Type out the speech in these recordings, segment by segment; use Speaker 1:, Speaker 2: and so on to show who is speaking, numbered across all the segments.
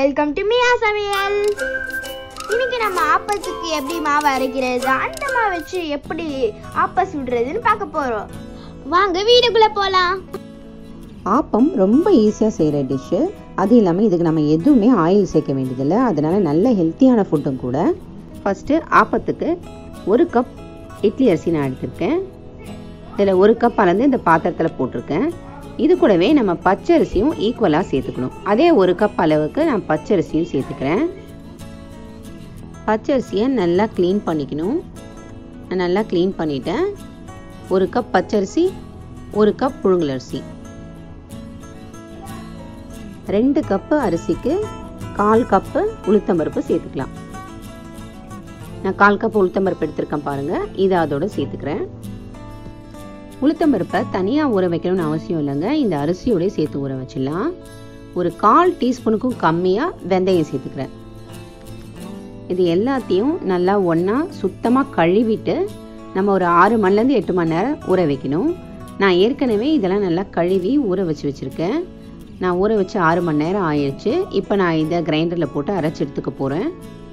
Speaker 1: welcome to மியா சமையல் இன்னைக்கு நம்ம ஆப்பத்துக்கு எப்படி மாவு அரைக்கிறது அந்த மாவு வச்சு எப்படி ஆப்ப சுடுறதுன்னு பார்க்க போறோம் வாங்க வீடுக்குள்ள போலாம்
Speaker 2: ஆப்பம் ரொம்ப ஈஸியாக செய்கிற டிஷ்ஷு அது இல்லாமல் இதுக்கு நம்ம எதுவுமே ஆயில் சேர்க்க வேண்டியதில்லை அதனால நல்ல ஹெல்த்தியான ஃபுட்டும் கூட ஃபஸ்ட்டு ஆப்பத்துக்கு ஒரு கப் இட்லி அரிசி நான் எடுத்திருக்கேன் இதில் ஒரு கப் அளந்து இந்த பாத்திரத்தில் போட்டிருக்கேன் இது கூடவே நம்ம பச்சரிசியும் ஈக்குவலாக சேர்த்துக்கணும் அதே ஒரு கப் அளவுக்கு நான் பச்சரிசியும் சேர்த்துக்கிறேன் பச்சரிசியை நல்லா க்ளீன் பண்ணிக்கணும் நான் நல்லா க்ளீன் பண்ணிட்டேன் ஒரு கப் பச்சரிசி ஒரு கப் புழுங்கலரிசி ரெண்டு கப்பு அரிசிக்கு கால் கப்பு உளுத்தம்பருப்பு சேர்த்துக்கலாம் நான் கால் கப் உளுத்தம்பருப்பு எடுத்திருக்கேன் பாருங்கள் இதை அதோட சேர்த்துக்கிறேன் உளுத்தம்பருப்பை தனியாக ஊற வைக்கணும்னு அவசியம் இல்லைங்க இந்த அரிசியோடய சேர்த்து ஊற வச்சிடலாம் ஒரு கால் டீஸ்பூனுக்கும் கம்மியாக வெந்தயம் சேர்த்துக்கிறேன் இது எல்லாத்தையும் நல்லா ஒன்றா சுத்தமாக கழுவிட்டு நம்ம ஒரு ஆறு மணிலேருந்து எட்டு மணி நேரம் ஊற வைக்கணும் நான் ஏற்கனவே இதெல்லாம் நல்லா கழுவி ஊற வச்சு வச்சுருக்கேன் நான் ஊற வச்சு ஆறு மணி நேரம் ஆயிடுச்சு இப்போ நான் இதை கிரைண்டரில் போட்டு அரைச்சி எடுத்துக்க போகிறேன்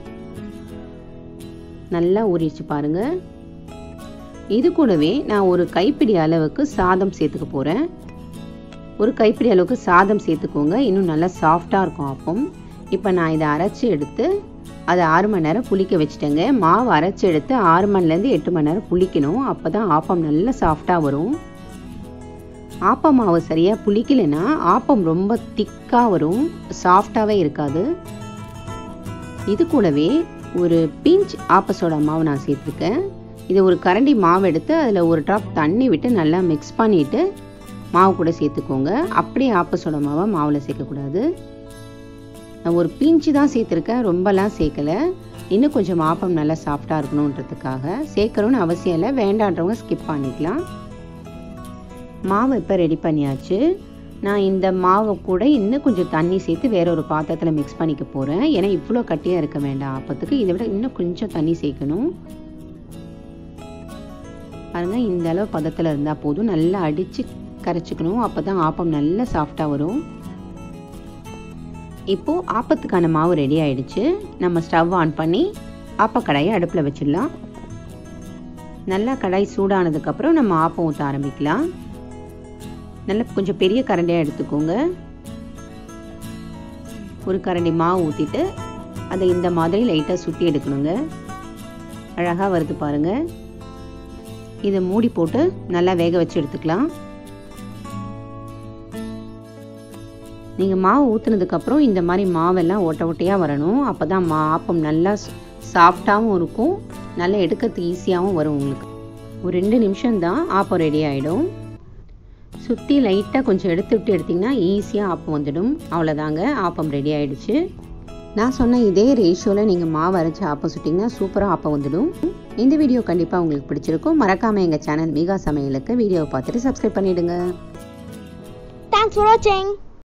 Speaker 2: நல்லா ஊறிடுச்சு பாருங்கள் இது கூடவே நான் ஒரு கைப்பிடி அளவுக்கு சாதம் சேர்த்துக்க போகிறேன் ஒரு கைப்பிடி அளவுக்கு சாதம் சேர்த்துக்கோங்க இன்னும் நல்லா சாஃப்டாக இருக்கும் அப்பம் இப்போ நான் இதை அரைச்சி எடுத்து அதை ஆறு மணி நேரம் புளிக்க வச்சுட்டேங்க மாவு அரைச்சி எடுத்து ஆறு மணிலேருந்து எட்டு மணி நேரம் புளிக்கணும் அப்போ தான் ஆப்பம் நல்லா சாஃப்டாக வரும் ஆப்பம் மாவு சரியாக புளிக்கலைன்னா ஆப்பம் ரொம்ப திக்காக வரும் சாஃப்டாகவே இருக்காது இது கூடவே ஒரு பிஞ்ச் ஆப்ப மாவு நான் சேர்த்துருக்கேன் இது ஒரு கரண்டி மாவு எடுத்து அதில் ஒரு ட்ராப் தண்ணி விட்டு நல்லா மிக்ஸ் பண்ணிவிட்டு மாவு கூட சேர்த்துக்கோங்க அப்படியே ஆப்ப மாவை மாவில் சேர்க்கக்கூடாது நான் ஒரு பிஞ்சு தான் சேர்த்துருக்கேன் ரொம்பலாம் சேர்க்கலை இன்னும் கொஞ்சம் ஆப்பம் நல்லா சாஃப்டாக இருக்கணுன்றதுக்காக சேர்க்கணும்னு அவசியம் இல்லை வேண்டான்றவங்க ஸ்கிப் பண்ணிக்கலாம் மாவு இப்போ ரெடி பண்ணியாச்சு நான் இந்த மாவை கூட இன்னும் கொஞ்சம் தண்ணி சேர்த்து வேற ஒரு பாத்திரத்தில் மிக்ஸ் பண்ணிக்க போகிறேன் ஏன்னா இவ்வளோ கட்டியாக இருக்க வேண்டாம் ஆப்பத்துக்கு இதை விட இன்னும் கொஞ்சம் தண்ணி சேர்க்கணும் பாருங்கள் இந்த அளவு பதத்தில் இருந்தால் போதும் நல்லா அடித்து கரைச்சிக்கணும் அப்போ தான் ஆப்பம் நல்லா சாஃப்டாக வரும் இப்போது ஆப்பத்துக்கான மாவு ரெடி ஆயிடுச்சு நம்ம ஸ்டவ் ஆன் பண்ணி ஆப்பக்கடாயை அடுப்பில் வச்சிடலாம் நல்லா கடாய் சூடானதுக்கப்புறம் நம்ம ஆப்பம் ஊற்ற ஆரம்பிக்கலாம் நல்லா கொஞ்சம் பெரிய கரண்டியாக எடுத்துக்கோங்க ஒரு கரண்டி மாவு ஊற்றிட்டு அதை இந்த மாதிரி லைட்டாக சுற்றி எடுக்கணுங்க அழகாக வருது பாருங்கள் இதை மூடி போட்டு நல்லா வேக வச்சு எடுத்துக்கலாம் நீங்கள் மாவு ஊற்றுனதுக்கப்புறம் இந்த மாதிரி மாவெல்லாம் ஒட்ட ஒட்டையாக வரணும் அப்போ தான் மா ஆப்பம் நல்லா சாஃப்டாகவும் இருக்கும் நல்லா எடுக்கிறதுக்கு ஈஸியாகவும் வரும் உங்களுக்கு ஒரு ரெண்டு நிமிஷம் தான் ஆப்பம் ரெடி ஆகிடும் சுற்றி லைட்டாக கொஞ்சம் எடுத்து விட்டு எடுத்திங்கன்னா ஈஸியாக ஆப்பம் வந்துடும் அவ்வளோதாங்க ஆப்பம் ரெடி ஆகிடுச்சு நான் சொன்ன இதே ரேஷியோவில் நீங்கள் மாவு அரைச்சி ஆப்பம் சுட்டிங்கன்னா சூப்பராக ஆப்பம் வந்துடும் இந்த வீடியோ கண்டிப்பாக உங்களுக்கு பிடிச்சிருக்கும் மறக்காமல் எங்கள் சேனல் மீகா சமையலுக்கு வீடியோவை பார்த்துட்டு சப்ஸ்கிரைப் பண்ணிவிடுங்க
Speaker 1: தேங்க்ஸ் ஃபார் வாட்சிங்